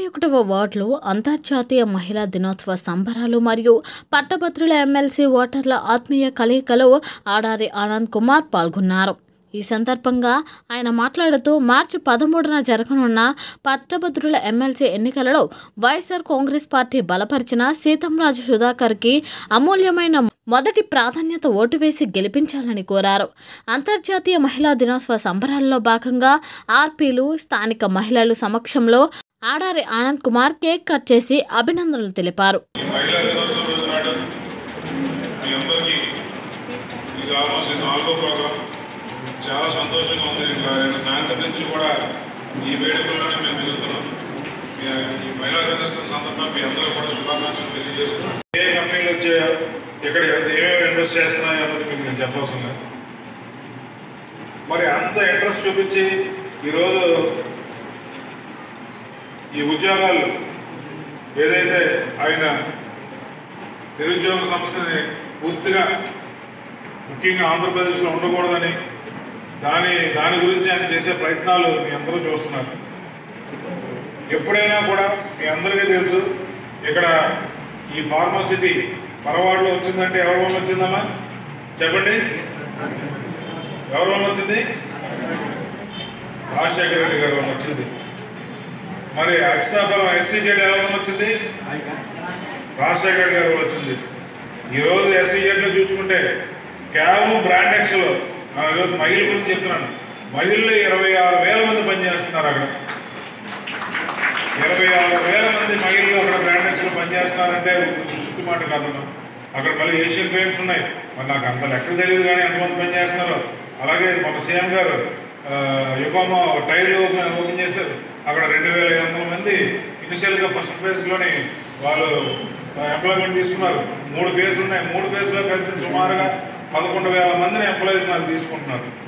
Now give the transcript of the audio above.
ఒకటవ వార్డులో అంతర్జాతీయ మహిళా దినోత్సవ సంబరాలు మరియు పట్టభద్రుల ఎమ్మెల్సీ ఓటర్ల ఆత్మీయ కలయికలో ఆడారి ఆనంద్ కుమార్ పాల్గొన్నారు ఈ సందర్భంగా ఆయన మాట్లాడుతూ మార్చి పదమూడున జరగనున్న పట్టభద్రుల ఎమ్మెల్సీ ఎన్నికలలో వైఎస్ఆర్ కాంగ్రెస్ పార్టీ బలపరిచిన సీతంరాజు సుధాకర్కి అమూల్యమైన మొదటి ప్రాధాన్యత ఓటు వేసి గెలిపించాలని కోరారు అంతర్జాతీయ మహిళా దినోత్సవ సంబరాల్లో భాగంగా ఆర్పీలు స్థానిక మహిళలు సమక్షంలో ఆడారి ఆనంద్ కుమార్ కేక్ కట్ చేసి అభినందనలు తెలిపారు ఈ మహిళా దినోత్సవం రోజు నాడు మీ అందరికీ ఇది ఆల్మోస్ట్ ఇది నాలుగో ప్రోగ్రాం చాలా సంతోషంగా ఉంది ఇంకా రెండు సాయంత్రం నుంచి కూడా ఈ వేడుకల్లోనే మేము మిగులుతున్నాం మీ- ఈ మహిళా దినోత్సవం సందర్భంగా మీ అందరూ కూడా శుభాకాంక్షలు తెలియజేస్తున్నాం ఏ కంపెనీలు వచ్చాయో ఇక్కడ ఏమేమి ఇన్వెస్ట్ చేస్తున్నాయో అన్నది మీకు నేను చెప్పవలసిన లేదు. మరి అంత ఇంట్రెస్ట్ చూపించి ఈరోజు ఈ ఉద్యోగాలు ఏదైతే ఆయన నిరుద్యోగ సమస్యని పూర్తిగా ముఖ్యంగా ఆంధ్రప్రదేశ్లో ఉండకూడదని దాని దాని గురించి ఆయన చేసే ప్రయత్నాలు మీ అందరూ చూస్తున్నారు ఎప్పుడైనా కూడా మీ అందరికీ తెలుసు ఇక్కడ ఈ ఫార్మసిటీ పరవాడలో వచ్చిందంటే ఎవరి వల్ల వచ్చిందమ్మా చెప్పండి ఎవరి వల్ల వచ్చింది రాజశేఖర రెడ్డి గారి వల్ల వచ్చింది మరి అక్షతాపురం ఎస్సీజెడ్ ఎవరి వల్ల వచ్చింది రాజశేఖర రెడ్డి గారు వచ్చింది ఈరోజు ఎస్సీజెడ్లో చూసుకుంటే కేవలం బ్రాండ్ ఎక్స్లో ఈరోజు మహిళల గురించి చెప్తున్నాను మహిళలు ఇరవై ఆరు వేల మంది పనిచేస్తున్నారు అక్కడ ఇరవై ఆరు వేల మంది మహిళలు అక్కడ బ్రాండ్ ఎక్స్లో పనిచేస్తున్నారంటే చుట్టూ మాట కాదమ్మా అక్కడ మళ్ళీ ఏషియన్ పెయింట్స్ ఉన్నాయి మరి నాకు అంత లెక్క తెలియదు కానీ ఎంతమంది పనిచేస్తున్నారు అలాగే మన సీఎం గారు యుగమో టైర్లు ఓపెన్ ఓపెన్ చేశారు అక్కడ రెండు వేల ఐదు వందల మంది ఇనిషియల్గా ఫస్ట్ ఫేజ్లోని వాళ్ళు ఎంప్లాయ్మెంట్ తీసుకున్నారు మూడు ఫేజ్లు ఉన్నాయి మూడు ఫేజ్లో కలిసి సుమారుగా పదకొండు వేల మందిని ఎంప్లాయీస్ నాకు తీసుకుంటున్నారు